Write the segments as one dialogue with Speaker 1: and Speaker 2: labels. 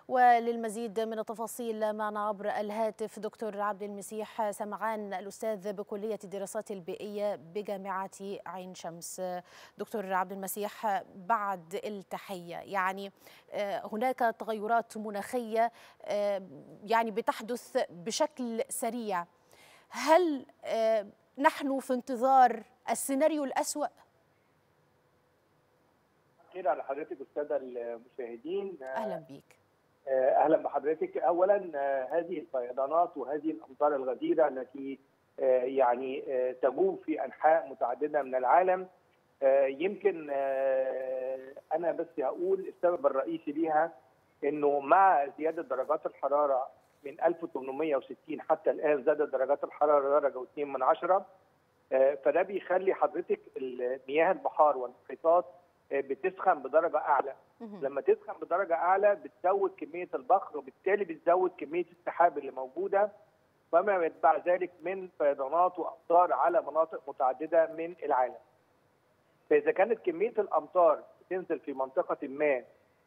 Speaker 1: وللمزيد من التفاصيل معنا عبر الهاتف دكتور عبد المسيح سمعان الأستاذ بكلية الدراسات البيئية بجامعة عين شمس دكتور عبد المسيح بعد التحية يعني هناك تغيرات مناخية يعني بتحدث بشكل سريع هل نحن في انتظار السيناريو الأسوأ؟
Speaker 2: خير على حضرتك الساده المشاهدين
Speaker 1: اهلا بيك
Speaker 2: اهلا بحضرتك اولا هذه الفيضانات وهذه الامطار الغزيره التي يعني تجوب في انحاء متعدده من العالم يمكن انا بس هقول السبب الرئيسي ليها انه مع زياده درجات الحراره من 1860 حتى الان زادت درجات الحراره درجه و2 من عشرة فده بيخلي حضرتك مياه البحار والمحيطات بتسخن بدرجه اعلى لما تسخن بدرجه اعلى بتزود كميه البخر وبالتالي بتزود كميه السحاب اللي موجوده فما يتبع ذلك من فيضانات وامطار على مناطق متعدده من العالم. فاذا كانت كميه الامطار بتنزل في منطقه ما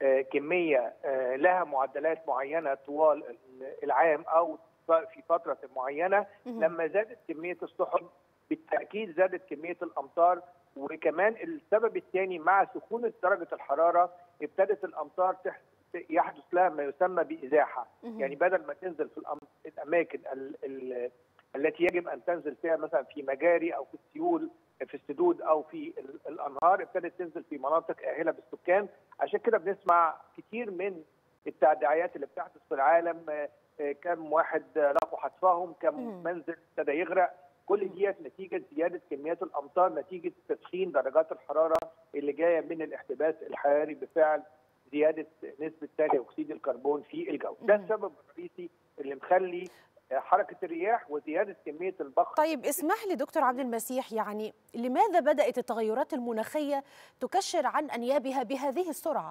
Speaker 2: كميه لها معدلات معينه طوال العام او في فتره معينه لما زادت كميه السحب بالتاكيد زادت كميه الامطار وكمان السبب الثاني مع سخونه درجه الحراره ابتدت الامطار يحدث لها ما يسمى بازاحه يعني بدل ما تنزل في الاماكن ال ال التي يجب ان تنزل فيها مثلا في مجاري او في السيول في السدود او في الانهار ابتدت تنزل في مناطق اهله بالسكان عشان كده بنسمع كتير من التعديعات اللي بتحدث في العالم كم واحد لاقوا حتفهم كم منزل ابتدى يغرق كل ديت نتيجه زياده كميات الامطار نتيجه تسخين درجات الحراره اللي جايه من الاحتباس الحراري بفعل زياده نسبه ثاني اكسيد الكربون في الجو ده السبب الرئيسي اللي مخلي حركه الرياح وزياده كميه البخر
Speaker 1: طيب اسمح لي دكتور عبد المسيح يعني لماذا بدات التغيرات المناخيه تكشر عن انيابها بهذه السرعه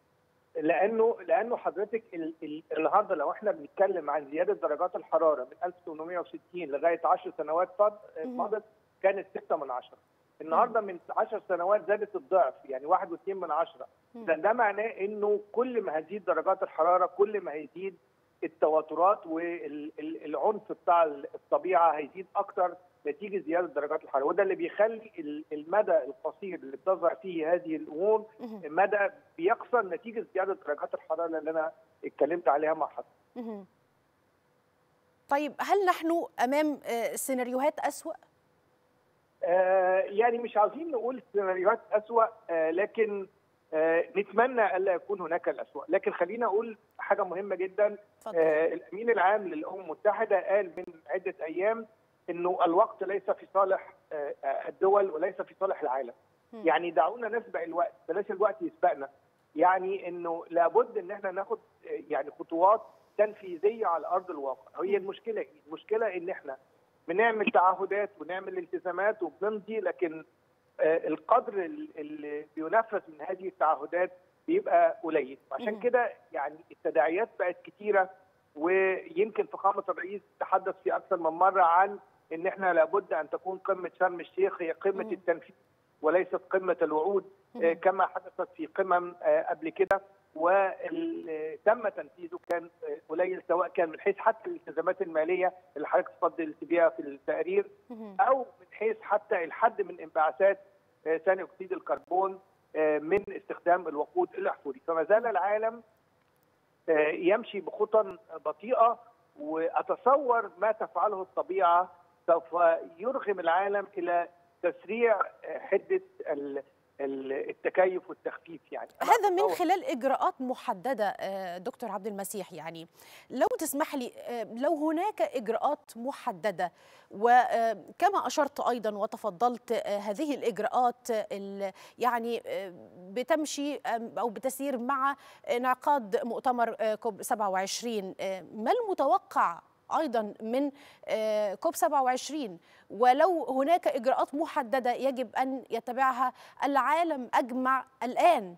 Speaker 2: لانه لانه حضرتك النهارده لو احنا بنتكلم عن زياده درجات الحراره من 1860 لغايه 10 سنوات مضت كانت 6 من 10 النهارده من 10 سنوات زادت الضعف يعني 1.2 من 10 ده, ده معناه انه كل ما هتزيد درجات الحراره كل ما هيزيد التواترات والعنف بتاع الطبيعه هيزيد اكتر نتيجه زياده درجات الحراره وده اللي بيخلي المدى القصير اللي بتظهر فيه هذه الامور مدى بيقصر نتيجه زياده درجات الحراره اللي انا اتكلمت عليها مع حضرتك.
Speaker 1: طيب هل نحن امام سيناريوهات اسوأ؟
Speaker 2: آه يعني مش عاوزين نقول سيناريوهات اسوأ آه لكن آه نتمنى الا يكون هناك الاسوأ لكن خلينا اقول حاجه مهمه جدا آه الامين العام للامم المتحده قال من عده ايام انه الوقت ليس في صالح آه الدول وليس في صالح العالم م. يعني دعونا نسبق الوقت بلاش الوقت يسبقنا يعني انه لابد ان احنا ناخد يعني خطوات تنفيذيه على ارض الواقع هي المشكله ايه المشكله ان احنا بنعمل تعهدات ونعمل التزامات وبنمضي لكن القدر اللي بينفذ من هذه التعهدات بيبقى قليل وعشان كده يعني التداعيات بقت كتيره ويمكن فخامه الرئيس تحدث في اكثر من مره عن ان احنا لابد ان تكون قمه شرم الشيخ هي قمه التنفيذ وليست قمه الوعود كما حدثت في قمم قبل كده وتم تنفيذه كان قليل سواء كان من حيث حتى الالتزامات الماليه اللي حضرتك تفضل بيها في التقرير او من حيث حتى الحد من انبعاثات ثاني اكسيد الكربون من استخدام الوقود الاحفوري فما زال العالم يمشي بخطى بطيئه واتصور ما تفعله الطبيعه سوف يرغم العالم الى تسريع حده التكيف والتخفيف يعني
Speaker 1: هذا من خلال اجراءات محدده دكتور عبد المسيح يعني لو تسمح لي لو هناك اجراءات محدده وكما اشرت ايضا وتفضلت هذه الاجراءات يعني بتمشي او بتسير مع انعقاد مؤتمر كوب 27 ما المتوقع ايضا من كوب 27 ولو هناك اجراءات محدده يجب ان يتبعها العالم اجمع الان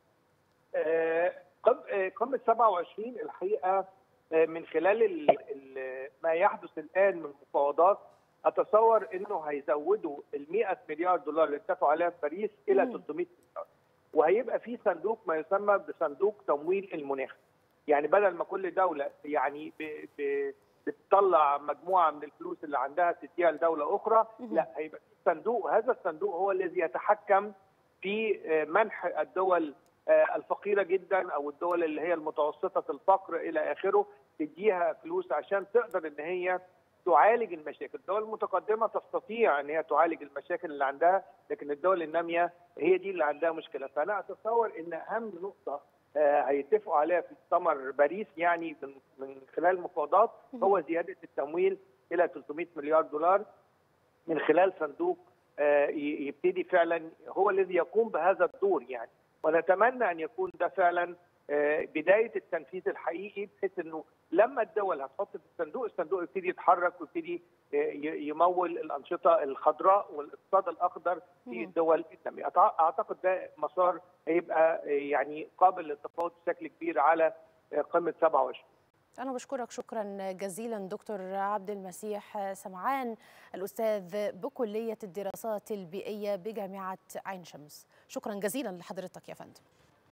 Speaker 2: قمه 27 الحقيقه من خلال ال ال ما يحدث الان من مفاوضات اتصور انه هيزودوا ال 100 مليار دولار اللي اتفقوا عليها في باريس الى 300 مليار وهيبقى في صندوق ما يسمى بصندوق تمويل المناخ يعني بدل ما كل دوله يعني ب ب بتطلع مجموعه من الفلوس اللي عندها تديها لدوله اخرى لا هيبقى صندوق هذا الصندوق هو الذي يتحكم في منح الدول الفقيره جدا او الدول اللي هي المتوسطه الفقر الى اخره تديها فلوس عشان تقدر ان هي تعالج المشاكل، الدول المتقدمه تستطيع ان هي تعالج المشاكل اللي عندها، لكن الدول الناميه هي دي اللي عندها مشكله، فانا اتصور ان اهم نقطه هيتفقوا عليها في مؤتمر باريس يعني من من خلال المفاوضات هو زياده التمويل الى 300 مليار دولار من خلال صندوق يبتدي فعلا هو الذي يقوم بهذا الدور يعني ونتمنى ان يكون ده فعلا بدايه التنفيذ الحقيقي بحيث انه لما الدول هتحط في الصندوق الصندوق يبتدي يتحرك ويبتدي يمول الانشطه الخضراء والاقتصاد الاخضر في الدول الناميه اعتقد ده مسار هيبقى يعني قابل للتفاوض بشكل كبير على قمه 27
Speaker 1: أنا بشكرك شكرا جزيلا دكتور عبد المسيح سمعان الأستاذ بكلية الدراسات البيئية بجامعة عين شمس شكرا جزيلا لحضرتك يا فندم